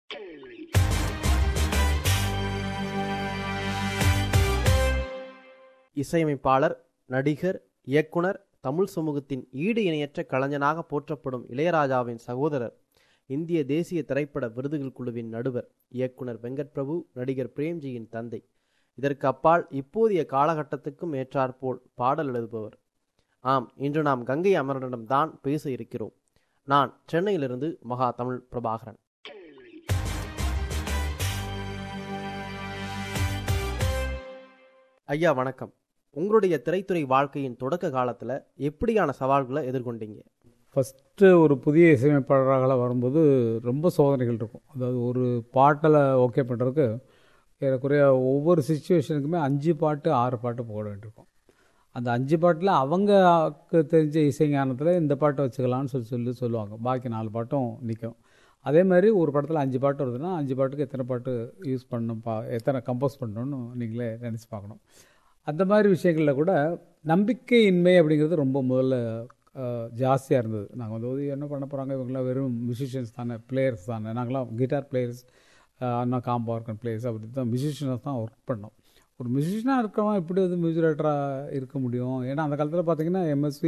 இசையமைப்பாளர் நடிகர் இயக்குனர் தமிழ் சமூகத்தின் ஈடு இணையற்ற கலைஞனாக போற்றப்படும் இளையராஜாவின் சகோதரர் இந்திய தேசிய திரைப்பட விருதுகள் குழுவின் நடுவர் இயக்குனர் வெங்கட் பிரபு நடிகர் பிரேம்ஜியின் தந்தை இதற்கு அப்பால் இப்போதைய காலகட்டத்துக்கும் ஏற்றாற்போல் பாடல் எழுதுபவர் ஆம் இன்று நாம் கங்கை அமரனிடம் தான் பேச இருக்கிறோம் நான் சென்னையிலிருந்து மகா தமிழ் பிரபாகரன் ஐயா வணக்கம் உங்களுடைய திரைத்துறை வாழ்க்கையின் தொடக்க காலத்துல எப்படியான சவால்களை எதிர்கொண்டீங்க ஃபஸ்ட்டு ஒரு புதிய இசையமைப்பாளராக வரும்போது ரொம்ப சோதனைகள் இருக்கும் அதாவது ஒரு பாட்டில் ஓகே பண்ணுறதுக்கு ஏறக்குறைய ஒவ்வொரு சுச்சுவேஷனுக்குமே அஞ்சு பாட்டு ஆறு பாட்டு போட வேண்டியிருக்கும் அந்த அஞ்சு பாட்டில் அவங்களுக்கு தெரிஞ்ச இசைஞானத்தில் இந்த பாட்டை வச்சுக்கலாம்னு சொல்லி சொல்லி சொல்லுவாங்க பாக்கி நாலு பாட்டும் நிற்கும் அதே மாதிரி ஒரு படத்தில் அஞ்சு பாட்டு வருதுன்னா அஞ்சு பாட்டுக்கு எத்தனை பாட்டு யூஸ் பண்ணணும் பா எத்தனை கம்போஸ் பண்ணணும்னு நீங்களே நினச்சி பார்க்கணும் அந்த மாதிரி விஷயங்களில் கூட நம்பிக்கையின்மை அப்படிங்கிறது ரொம்ப முதல்ல ஜாஸ்தியாக இருந்தது நாங்கள் வந்து என்ன பண்ண போகிறாங்க இவங்களாம் வெறும் மியூசிஷியன்ஸ் தானே பிளேயர்ஸ் தானே நாங்களாம் கிட்டார் பிளேயர்ஸ் அண்ணா காம்போ ஆர்கன் பிளேயர்ஸ் அப்படி தான் மியூசிஷியன்ஸ் தான் ஒர்க் பண்ணோம் ஒரு மியூசிஷியனாக இருக்கிறவன் எப்படி வந்து மியூசிக் டைரக்டராக இருக்க முடியும் ஏன்னா அந்த காலத்தில் பார்த்தீங்கன்னா எம்எஸ்வி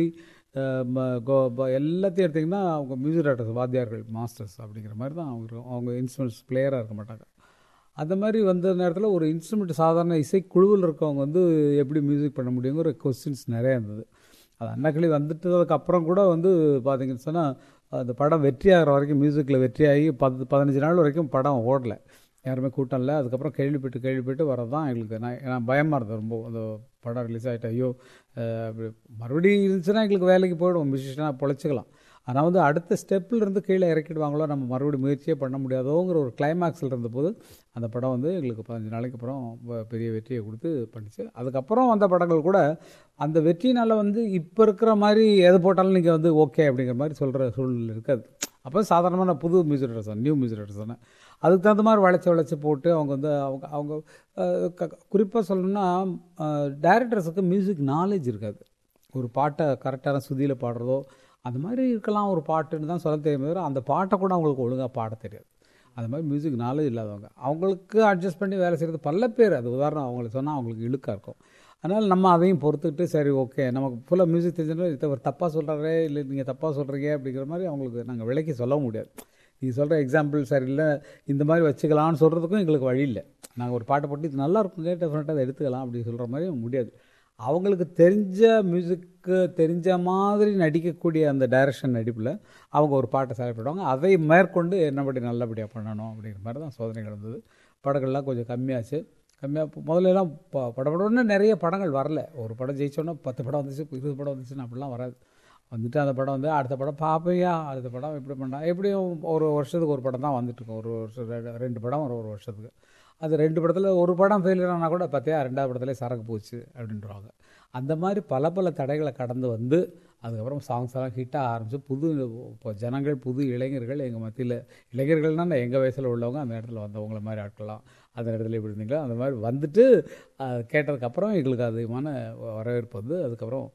எல்லாத்தையும் எடுத்திங்கன்னா அவங்க மியூசிக் டைரக்டர்ஸ் வாத்தியார்கள் மாஸ்டர்ஸ் அப்படிங்கிற மாதிரி தான் அவங்க அவங்க இன்ஸ்ட்ருமெண்ட்ஸ் பிளேயராக இருக்க மாட்டாங்க அந்த மாதிரி வந்த நேரத்தில் ஒரு இன்ஸ்ட்ருமெண்ட் சாதாரண இசை குழுவில் இருக்கவங்க வந்து எப்படி மியூசிக் பண்ண முடியுங்கிற கொஸ்டின்ஸ் நிறையா இருந்தது அது அன்னக்கிளி வந்துட்டதுக்கு அப்புறம் கூட வந்து பார்த்தீங்கன்னு சொன்னால் அந்த படம் வெற்றி ஆகிற வரைக்கும் மியூசிக்கில் வெற்றியாகி பத்து பதினஞ்சு நாள் வரைக்கும் படம் ஓடலை யாருமே கூட்டம் இல்லை அதுக்கப்புறம் கேள்விப்பட்டு கேள்விப்பட்டு வரது தான் எங்களுக்கு நான் நான் பயமாக இருந்தது ரொம்ப அந்த படம் ரிலீஸ் ஆகிட்டு ஐயோ அப்படி மறுபடியும் இருந்துச்சுன்னா எங்களுக்கு வேலைக்கு போயிடுவோம் மியூசிஷனாக பொழைச்சிக்கலாம் ஆனால் வந்து அடுத்த ஸ்டெப்பில் இருந்து கீழே இறக்கிடுவாங்களோ நம்ம மறுபடியும் முயற்சியே பண்ண முடியாதோங்கிற ஒரு கிளைமேக்ஸில் இருந்தபோது அந்த படம் வந்து எங்களுக்கு பதினஞ்சு நாளைக்கு அப்புறம் பெரிய வெற்றியை கொடுத்து பண்ணிச்சு அதுக்கப்புறம் வந்த படங்கள் கூட அந்த வெற்றினால் வந்து இப்போ இருக்கிற மாதிரி எது போட்டாலும் நீங்கள் வந்து ஓகே அப்படிங்கிற மாதிரி சொல்கிற சூழ்நிலை இருக்காது அப்போ சாதாரணமான புது music director new music director தானே அதுக்கு தகுந்த மாதிரி வளைச்சி வளைச்சி போட்டு அவங்க வந்து அவங்க அவங்க குறிப்பாக சொல்லணும்னா டைரக்டர்ஸுக்கு மியூசிக் நாலேஜ் இருக்காது ஒரு பாட்டை கரெக்டான சுதியில் பாடுறதோ அந்த மாதிரி இருக்கலாம் ஒரு பாட்டுன்னு தான் சொல்ல தெரியும் தவிர அந்த பாட்டை கூட அவங்களுக்கு ஒழுங்காக பாட தெரியாது அந்த மாதிரி மியூசிக் நாலேஜ் இல்லாதவங்க அவங்களுக்கு அட்ஜஸ்ட் பண்ணி வேலை செய்கிறது பல பேர் அது உதாரணம் அவங்களுக்கு சொன்னால் அவங்களுக்கு இழுக்காக இருக்கும் அதனால் நம்ம அதையும் பொறுத்துக்கிட்டு சரி ஓகே நமக்கு ஃபுல்லாக மியூசிக் தெரிஞ்சுன்னா இதை ஒரு தப்பாக சொல்கிறாரே இல்லை நீங்கள் தப்பாக சொல்கிறீங்க அப்படிங்கிற மாதிரி அவங்களுக்கு நாங்கள் விலைக்கு சொல்ல முடியாது நீங்கள் சொல்கிற எக்ஸாம்பிள் சரியில்லை இந்த மாதிரி வச்சுக்கலாம்னு சொல்கிறதுக்கும் எங்களுக்கு வழி இல்லை நாங்கள் ஒரு பாட்டை போட்டு இது நல்லா இருக்குங்க டெஃபினட்டாக அதை எடுத்துக்கலாம் அப்படின்னு சொல்கிற மாதிரி முடியாது அவங்களுக்கு தெரிஞ்ச மியூசிக்கு தெரிஞ்ச மாதிரி நடிக்கக்கூடிய அந்த டைரக்ஷன் நடிப்பில் அவங்க ஒரு பாட்டை செலக்ட் பண்ணுவாங்க அதை மேற்கொண்டு என்னபடி நல்லபடியாக பண்ணணும் அப்படிங்கிற மாதிரி தான் சோதனைகள் இருந்தது படங்கள்லாம் கொஞ்சம் கம்மியாச்சு கம்மியாக முதல்லலாம் ப படப்படம்னு நிறைய படங்கள் வரல ஒரு படம் ஜெயிச்சோன்னா பத்து படம் வந்துச்சு இருபது படம் வந்துச்சுன்னு அப்படிலாம் வராது வந்துட்டு அந்த படம் வந்து அடுத்த படம் பார்ப்பையா அடுத்த படம் எப்படி பண்ணா எப்படியும் ஒரு வருஷத்துக்கு ஒரு படம் தான் வந்துட்டுருக்கோம் ஒரு வருஷம் ரெண்டு படம் ஒரு ஒரு வருஷத்துக்கு அது ரெண்டு படத்தில் ஒரு படம் ஃபெயிலியர் ஆனால் கூட பார்த்தியா ரெண்டாவது படத்துலேயே சரக்கு போச்சு அப்படின்றவாங்க அந்த மாதிரி பல பல தடைகளை கடந்து வந்து அதுக்கப்புறம் சாங்ஸ் எல்லாம் ஹிட்டாக ஆரம்பிச்சு புது இப்போ ஜனங்கள் புது இளைஞர்கள் எங்கள் மத்தியில் இளைஞர்கள்னால் எங்கள் வயசில் உள்ளவங்க அந்த இடத்துல வந்தவங்கள மாதிரி ஆட்கலாம் அந்த இடத்துல எப்படி இருந்தீங்களோ அந்த மாதிரி வந்துட்டு கேட்டதுக்கப்புறம் எங்களுக்கு அதிகமான வரவேற்பு வந்து அதுக்கப்புறம்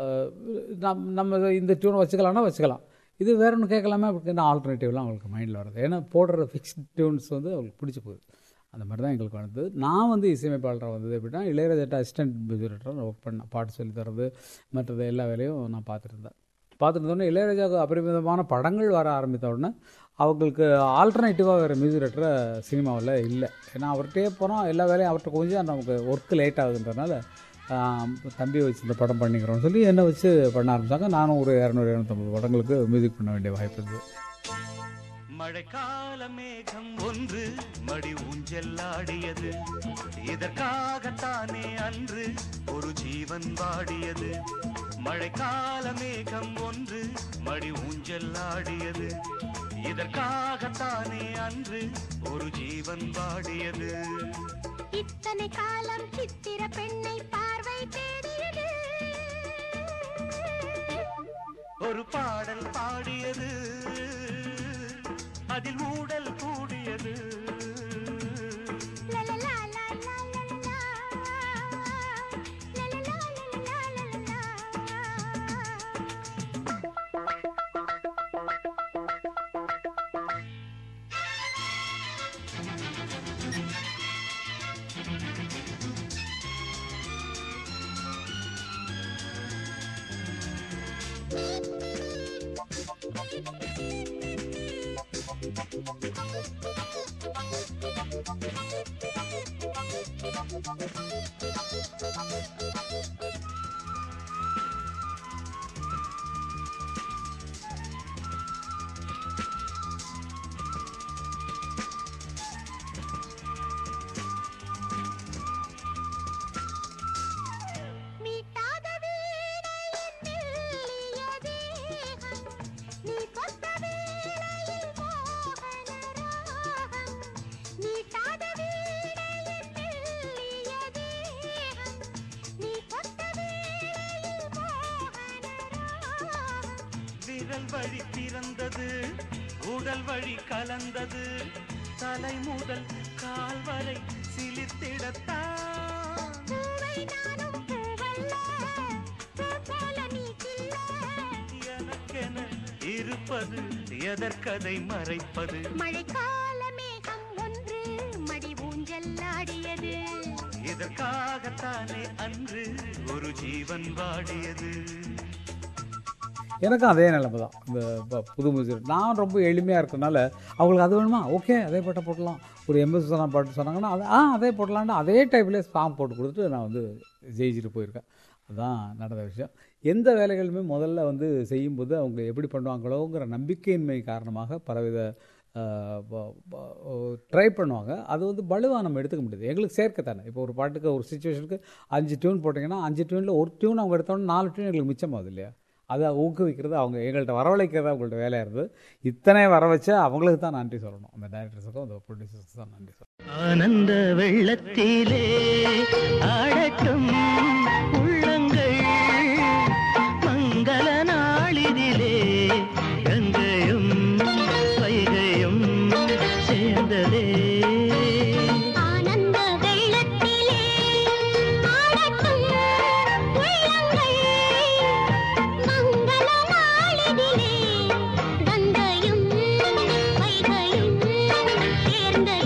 நம் நம்ம இந்த டியூனை வச்சுக்கலாம்னா வச்சுக்கலாம் இது வேற ஒன்று கேட்கலாமே அப்படின்னு ஆல்டர்னேட்டிவ்லாம் அவங்களுக்கு மைண்டில் வருது ஏன்னா போடுற ஃபிக்ஸ்ட் டியூன்ஸ் வந்து அவங்களுக்கு பிடிச்சி போகுது அந்த மாதிரி தான் எங்களுக்கு வந்தது நான் வந்து இசையமைப்பாளராக வந்தது எப்படின்னா இளையராஜாட்ட அசிஸ்டன்ட் மியூசிக் ஒர்க் பண்ணேன் பாட்டு சொல்லி தரது மற்றது எல்லா வேலையும் நான் பார்த்துட்டு இருந்தேன் பார்த்துட்டு இருந்தோடனே இளையராஜாவுக்கு அபரிமிதமான படங்கள் வர ஆரம்பித்த உடனே அவங்களுக்கு ஆல்டர்னேட்டிவாக வேறு மியூசிக் டேரக்டரை சினிமாவில் இல்லை ஏன்னா அவர்கிட்டே போகிறோம் எல்லா வேலையும் அவர்கிட்ட கொஞ்சம் நமக்கு ஒர்க்கு லேட் ஆகுதுன்றனால தம்பியை வச்சு இந்த படம் பண்ணிக்கிறோம்னு சொல்லி என்னை வச்சு பண்ண ஆரம்பித்தாங்க நானும் ஒரு இரநூறு இரநூத்தம்பது படங்களுக்கு மியூசிக் பண்ண வேண்டிய வாய்ப்பு இருந்தது மழைக்கால மேகம் ஒன்று மடி ஊஞ்செல்லாடியது இதற்காகத்தானே அன்று ஒரு ஜீவன் வாடியது மழைக்கால மேகம் ஒன்று மடி ஊஞ்செல்லாடியது இதற்காகத்தானே அன்று ஒரு ஜீவன் வாடியது இத்தனை காலம் சித்திர பெண்ணை பார்வை தேடியது ஒரு பாடல் பாடியது அதில் ஊடல் கூடியது லலலா, லா, லா, லலலா. லலலா, லலலா, லலலா. மீட்டாத வீணையின் மெல்லிய தேகம், நீ தொட்ட வேளையில் மோகன ராகம். மீட்டாத வீணையின் மெல்லிய தேகம், நீ தொட்ட வேளையில் மோகன ராகம். விரல் வழி பிறந்தது உடல் வழி கலந்தது தலை முதல் கால் வரை சிலிர்த்திடத்தான் பூவை நானும் பூவல்ல, பூ போல நீ கில்ல. எனக்கென இருப்பது எதற்கதை மறைப்பது மழைக்கால மேகம் ஒன்று மடி ஊஞ்சல் ஆடியது இதற்காகத்தானே அன்று ஒரு ஜீவன் வாடியது எனக்கும் அதே நிலைமை தான் இந்த ப- புது மியூசிக் நான் ரொம்ப எளிமையாக இருக்கறனால அவங்களுக்கு அது வேணுமா ஓகே அதே பாட்டை போடலாம் ஒரு எம்எஸ் சொன்னா பாட்டு சொன்னாங்கன்னா அது ஆ அதே போடலான்னு அதே டைப்லேயே சாங் போட்டு கொடுத்துட்டு நான் வந்து ஜெயிச்சுட்டு போயிருக்கேன் அதுதான் நடந்த விஷயம் எந்த வேலைகளுமே முதல்ல வந்து செய்யும்போது அவங்க எப்படி பண்ணுவாங்களோங்கிற நம்பிக்கையின்மை காரணமாக பலவித ட்ரை பண்ணுவாங்க அது வந்து பலுவாக நம்ம எடுத்துக்க முடியாது எங்களுக்கு சேர்க்கத்தானே இப்போ ஒரு பாட்டுக்கு ஒரு சுச்சுவேஷனுக்கு அஞ்சு டியூன் போட்டிங்கன்னா அஞ்சு டியூனில் ஒரு டியூன் அவங்க எடுத்தோன்னா நாலு டியூன் எங்களுக்கு மிச்சமாகுது இல்லையா அதை ஊக்குவிக்கிறது அவங்க எங்கள்கிட்ட வரவழைக்கிறது அவங்கள்ட்ட வேலையாக இருந்தது இத்தனை வர வச்சா அவங்களுக்கு தான் நன்றி சொல்லணும் அந்த டைரக்டர்ஸுக்கும் அந்த ப்ரொடியூசர்ஸுக்கும் தான் நன்றி சொல்லணும் ஆனந்த வெள்ளத்திலே ஆடட்டும் உள்ளங்கள் மங்கள நாளிதிலே கங்கையும் வைகையும் சேர்ந்ததே ஆனந்த வெள்ளத்திலே ஆடட்டும் உள்ளங்கள் மங்கள நாளிதிலே கங்கையும் வைகையும் சேர்ந்ததே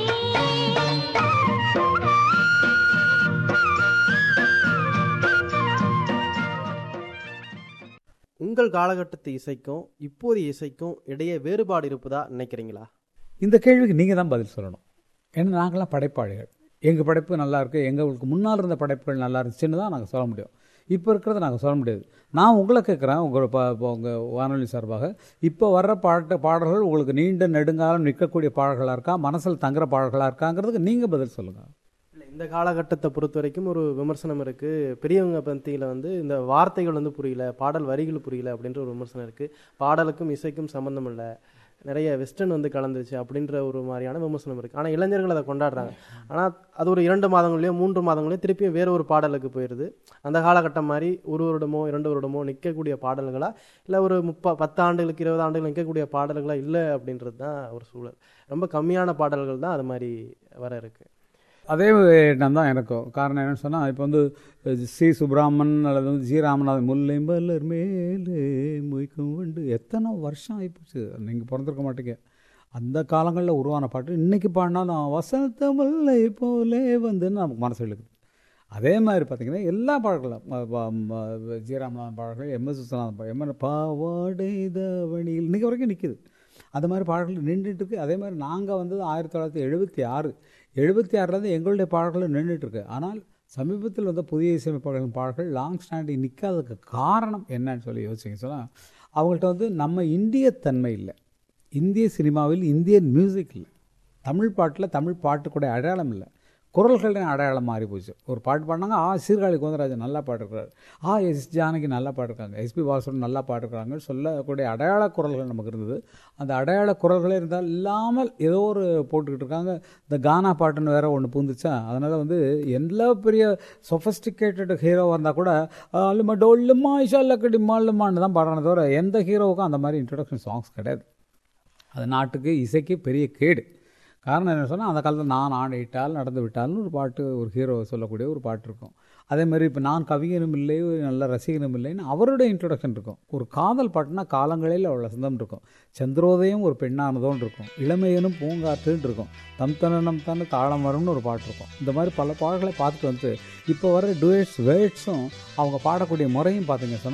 உங்கள் காலகட்டத்து இசைக்கும் இப்போதைய இசைக்கும் இடையே வேறுபாடு இருப்பதா நினைக்கிறீங்களா இந்த கேள்விக்கு நீங்கள் தான் பதில் சொல்லணும் ஏன்னா நாங்களாம் படைப்பாளிகள் எங்கள் படைப்பு நல்லா இருக்கு எங்களுக்கு முன்னால் இருந்த படைப்புகள் நல்லா இருந்துச்சுன்னு தான் நாங்கள் சொல்ல முடியும் இப்போ இருக்கிறத நாங்கள் சொல்ல முடியாது நான் உங்களை கேட்குறேன் உங்கள் ப உங்கள் வானொலி சார்பாக இப்போ வர்ற பாட்டு பாடல்கள் உங்களுக்கு நீண்ட நெடுங்காலம் நிற்கக்கூடிய பாடல்களாக இருக்கா மனசில் தங்குற பாடல்களாக இருக்காங்கிறதுக்கு நீங்கள் பதில் சொல்லுங்கள் இல்ல, இந்த காலகட்டத்தை பொறுத்த வரைக்கும் ஒரு விமர்சனம் இருக்கு பெரியவங்க பந்தியில் வந்து இந்த வார்த்தைகள் வந்து புரியல பாடல் வரிகள் புரியல அப்படின்ற ஒரு விமர்சனம் இருக்கு பாடலுக்கும் இசைக்கும் சம்பந்தம் இல்லை நிறைய வெஸ்டர்ன் வந்து கலந்துருச்சு அப்படின்ற ஒரு மாதிரியான விமர்சனம் இருக்கு ஆனால் இளைஞர்கள் அதை கொண்டாடுறாங்க ஆனால் அது ஒரு இரண்டு மாதங்களையோ மூன்று மாதங்களையோ திருப்பியும் வேற ஒரு பாடலுக்கு போயிடுது அந்த காலகட்டம் மாதிரி ஒரு வருடமோ இரண்டு வருடமோ நிற்கக்கூடிய பாடல்களா இல்லை ஒரு முப்ப பத்து ஆண்டுகளுக்கு இருபது ஆண்டுகள் நிற்கக்கூடிய பாடல்களா இல்லை அப்படின்றது தான் ஒரு சூழல் ரொம்ப கம்மியான பாடல்கள் தான் அது மாதிரி வர இருக்கு அதே எண்ணம் தான் எனக்கும் காரணம் என்னன்னு சொன்னால் இப்போ வந்து சி சுப்ராமன் அல்லது வந்து ஜி ராமநாதன் முல்லை மலர் மேலே மொய்க்கும் வண்டு எத்தனை வருஷம் ஆகிப்போச்சு நீங்கள் பிறந்திருக்க மாட்டீங்க அந்த காலங்களில் உருவான பாட்டு இன்றைக்கி பாடினாலும் வசந்த முல்லை போலே வந்துன்னு நமக்கு மனசு இழுக்குது அதே மாதிரி பார்த்தீங்கன்னா எல்லா பாடல்களும் ம- ம- ம- ஜி ராமநாதன் பாடல்கள் எம் எஸ் விஸ்வநாதன் பாடல் எம் பாவாடை தவணியில் இன்றைக்கி வரைக்கும் நிற்குது அது மாதிரி பாடல்கள் நின்றுட்டு இருக்கு அதே மாதிரி நாங்கள் வந்து ஆயிரத்தி தொள்ளாயிரத்தி எழுபத்தி ஆறு எழுபத்தி ஆறுலேருந்து எங்களுடைய பாடல்கள் நின்றுட்டு இருக்கு ஆனால் சமீபத்தில் வந்த புதிய இசையமைப்பாளர்களின் பாடல்கள் லாங் ஸ்டாண்டிங் நிற்காததுக்கு காரணம் என்னன்னு சொல்லி யோசிச்சிங்க சொன்னால் அவங்கள்ட்ட வந்து நம்ம இந்தியத்தன்மை இல்லை இந்திய சினிமாவில் இந்தியன் மியூசிக் இல்லை தமிழ் பாட்டில் தமிழ் பாட்டுக்குடைய அடையாளம் இல்லை குரல்களின் அடையாளம் மாறி போச்சு ஒரு பாட்டு பாடினாங்க ஆ சீர்காழி கோந்தராஜன் நல்லா பாட்டுருக்காரு ஆ எஸ் ஜானகி நல்லா பாட்டுருக்காங்க எஸ்பி பாலசுரன் நல்லா பாட்டுருக்காங்கன்னு சொல்லக்கூடிய அடையாள குரல்கள் நமக்கு இருந்தது அந்த அடையாள குரல்களே இருந்தால் இல்லாமல் ஏதோ ஒரு போட்டுக்கிட்டு இருக்காங்க இந்த கானா பாட்டுன்னு வேற ஒன்று பூந்துச்சா அதனால் வந்து எல்லா பெரிய சொஃபஸ்டிகேட்டட் ஹீரோவாக இருந்தால் கூட அல்லுமா டொல்லுமா ஐஷா லக்கடி மாலுமான்னு தான் பாடுறானே தவிர எந்த ஹீரோவுக்கும் அந்த மாதிரி இன்ட்ரடக்ஷன் சாங்ஸ் கிடையாது அது நாட்டுக்கு இசைக்கு பெரிய கேடு காரணம் என்ன சொன்னால் அந்த காலத்தில் நான் ஆடிட்டால் நடந்து விட்டால்னு ஒரு பாட்டு ஒரு ஹீரோ சொல்லக்கூடிய ஒரு பாட்டு இருக்கும் அதே மாதிரி இப்போ நான் கவிஞனும் இல்லை ஒரு நல்ல ரசிகனும் இல்லைன்னு அவருடைய இன்ட்ரொடக்ஷன் இருக்கும் ஒரு காதல் பாட்டுனா காலங்களில் அவ்வளோ சொந்தம் இருக்கும் சந்திரோதயம் ஒரு பெண்ணானதோன்னு இருக்கும் இளமையனும் பூங்காற்றுன்னு இருக்கும் தம் தனனம் தானே தாளம் வரும்னு ஒரு பாட்டு இருக்கும் இந்த மாதிரி பல பாடல்களை பார்த்துட்டு வந்து இப்போ வர டுவேட்ஸ் வேர்ட்ஸும் அவங்க பாடக்கூடிய முறையும் பார்த்தீங்க சொன்னால்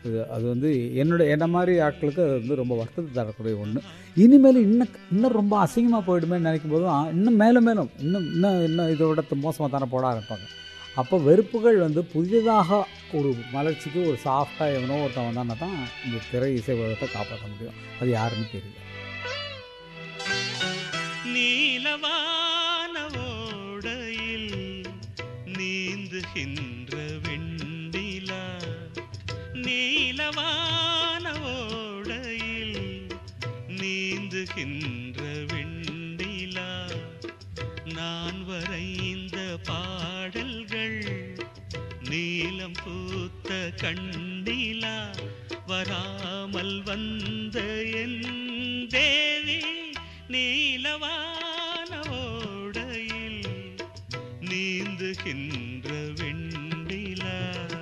இது அது வந்து என்னோட என்ன மாதிரி ஆட்களுக்கு அது வந்து ரொம்ப வருத்தத்தை தரக்கூடிய ஒன்று இனிமேல் இன்னும் இன்னும் ரொம்ப அசிங்கமாக போயிடுமே நினைக்கும் போது தான் இன்னும் மேலும் மேலும் இன்னும் இன்னும் இன்னும் இதோட மோசமாக தானே போட ஆரம்பிப்பாங்க அப்போ வெறுப்புகள் வந்து புதிதாக ஒரு மலர்ச்சிக்கு ஒரு சாஃப்டாக எவனோ ஒருத்தன் வந்தான்னா தான் இந்த திரை இசை உலகத்தை காப்பாற்ற முடியும் அது யாருன்னு தெரியல நீலவான ஓடையில் நீந்துகின்ற வெண்டிலா நீலவான ஓடையில் நீந்துகின்ற வெண்டிலா நான் வரைந்த பாடல்கள் நீலம் பூத்த கண்டிலா வராமல் வந்த என் தேவி நீலவான ஓடையில் நீந்துகின்ற வெண்டிலா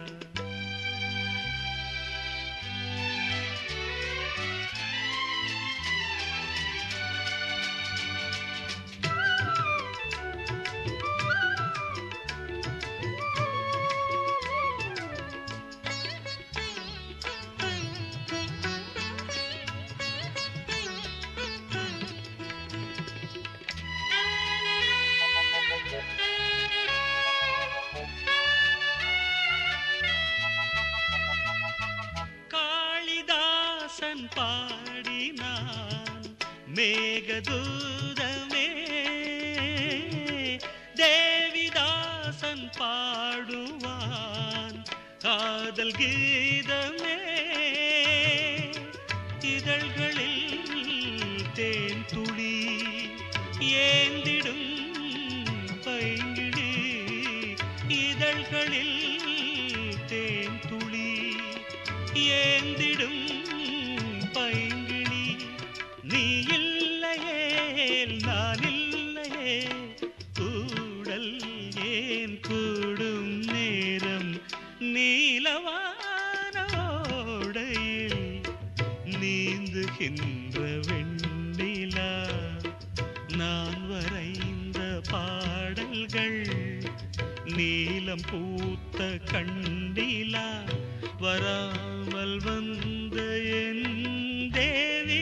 காளிதாசன் பாடினான் மேகதூதமே தேவிதாசன் பாடுவான் காதல் கீதமே இதழ்களில் தேன் துளி ஏந்திடும் பைங்கிழி இதழ்களில் தேன் துளி ஏந்திடும் பைங்கிழி நீ இல்லையே நான் இல்லையே கூடல் ஏன் கூடும் நேரம் நீலவான ஓடையில் நீந்துகின்ற வெண்ணிலா நான் வரைந்த பாடல்கள் நீலம் பூத்த கண்டிலா வராமல் வந்த என் தேவி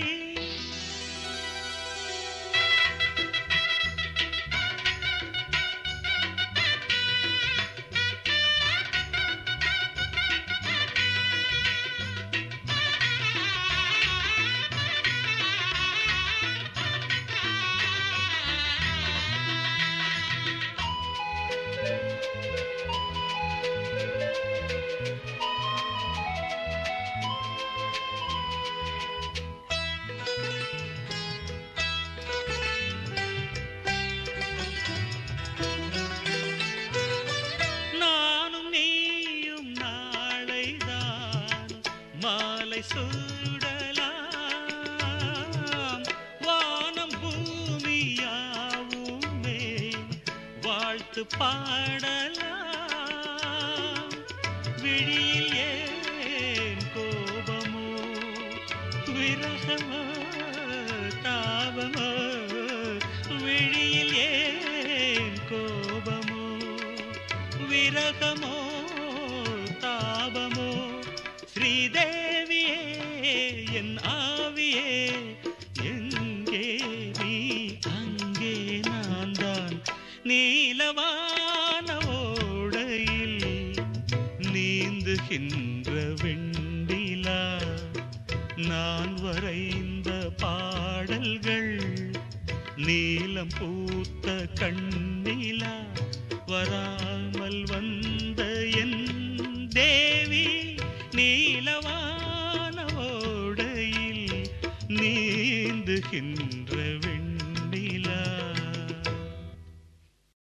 நானும் நீயும் நாளைதான் மாலை சூடலாம் வானம் பூமியாவுமே வாழ்த்து பாடலாம் விழியில் ஏன் கோபமோ விரகமோ தாபமோ விழியில் ஏன் கோபமோ விரகமோ தாபமோ ஸ்ரீதேவியே என் ஆவியே எங்கே நீ அங்கே நான் தான் நீலவான ஓடையில் நீந்துகின்ற வெண்டிலா நான் வரைந்த பாடல்கள் நீலம் பூத்த கண்ணிலா வராமல் வந்த என் தேவி நீலவான ஓடையில் நீந்துகின்ற வெண்ணிலா